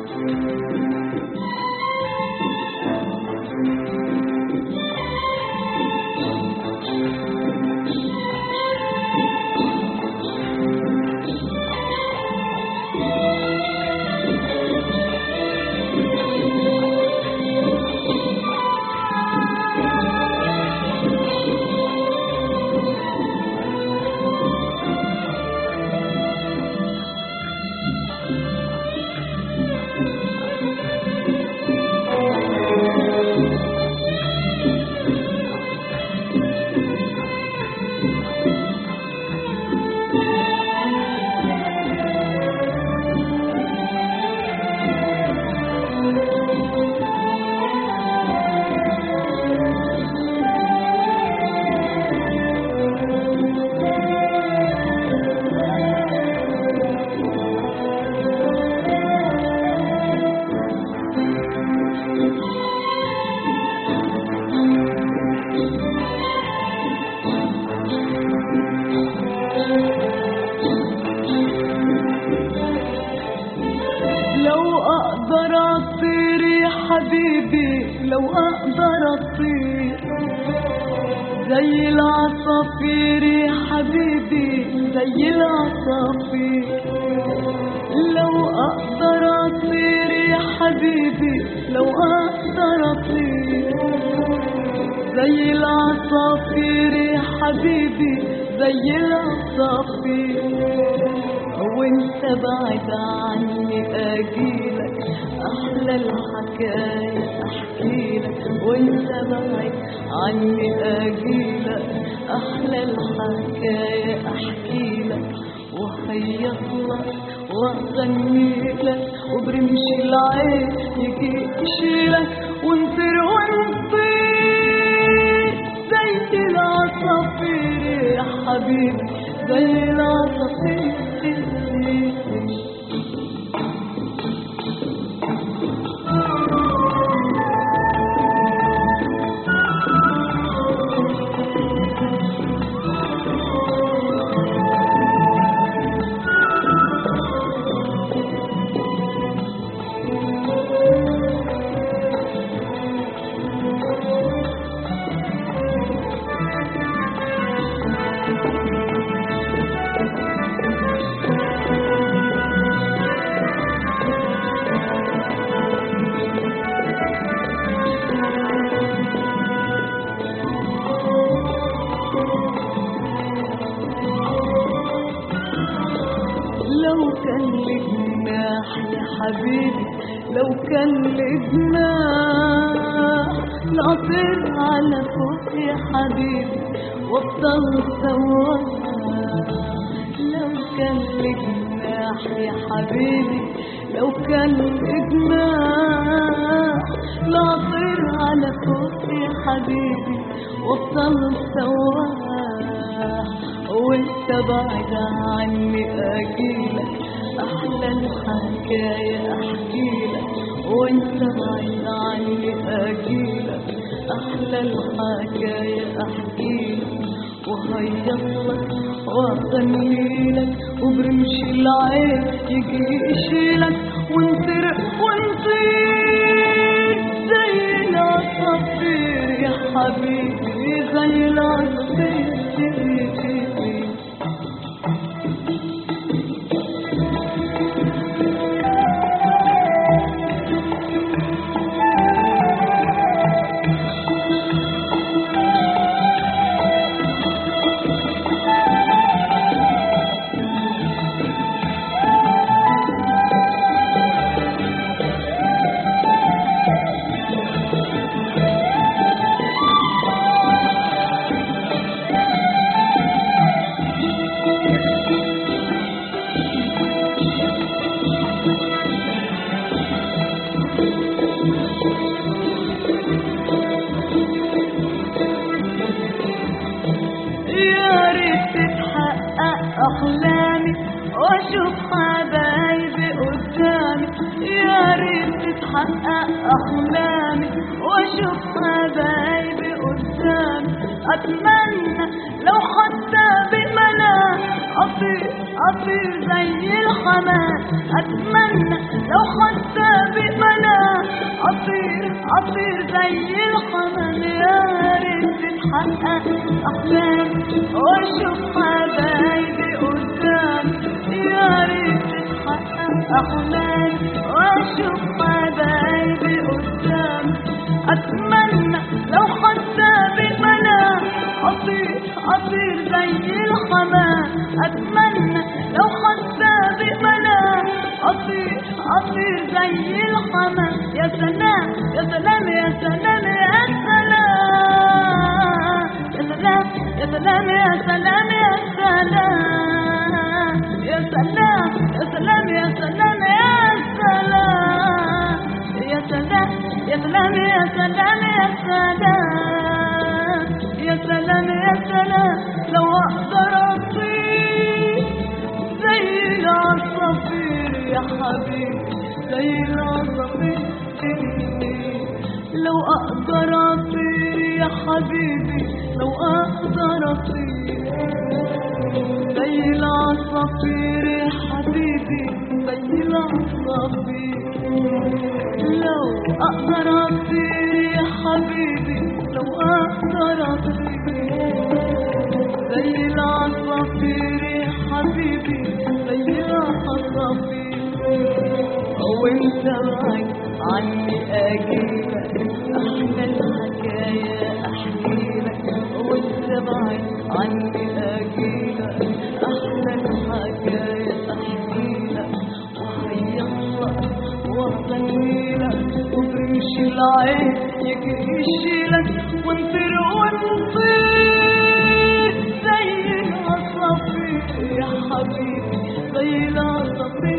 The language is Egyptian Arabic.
لو اقدر اطير يا حبيبي لو اقدر اطير زي العصافير يا حبيبي زي العصافير لو اقدر اطير يا حبيبي لو اقدر اطير زي العصافير يا حبيبي زي العصافير وانت بعد عني اجيلك احلى الحكاية احكيلك وانت بعد عني اجيلك احلى الحكاية احكيلك وهيصلك واغنيلك وبرمش العين يجي يشيلك ونطير ونطير زي العصافير يا حبيبي زي العصافير لو كان لك جناح يا حبيبي لو كان لك جناح نطير على فوق يا حبيبي وافضل سواك لو كان لك جناح يا حبيبي لو كان لك جناح نطير على فوق يا حبيبي وافضل سواك وانت بعد عني اجيلك احلى الحكاية احكيلك وانت بعد عني اجيلك احلى الحكاية احكيلك وهيصلك واغنيلك وبرمش العين يجي يشيلك ونطير ونطير زي العصافير يا حبيبي زي العصافير يا ريت تتحقق احلامي واشوف حبايبي قدامي يا ريت تتحقق احلامي واشوف حبايبي قدامي اتمنى لو حتى بمنام اطير اطير زي الحمام اتمنى لو حتى اطير زي الحمام يا ريت تتحقق احلامي واشوف حبايبي قدامي يا ريت تتحقق احلامي واشوف حبايبي قدامي اتمنى لو حتى بالمنام اطير اطير زي الحمام اتمنى لو حتى بالمنام اطير اطير زي الحمام يا سلام يا سلام يا سلام يا سلام يا سلام يا سلام يا سلام يا سلام يا سلام يا سلام يا سلام يا سلام يا سلام يا سلام يا سلام يا سلام يا سلام لو اقدر اطير زي العصافير يا حبيبي زي العصافير لو اقدر اطير يا حبيبي لو اقدر اطير زي العصافير يا حبيبي زي العصافير لو اقدر اطير يا حبيبي لو اقدر اطير زي العصافير يا حبيبي زي العصافير وانت بعيد عني اجيلك احلى الحكايه احكيلك وانت بعيد عني اجيلك احلى الحكايه احكيلك وهيصلك واغنيلك وبرمش العين يجي يشيلك ونطير ونطير زي العصافير يا حبيبي زي العصافير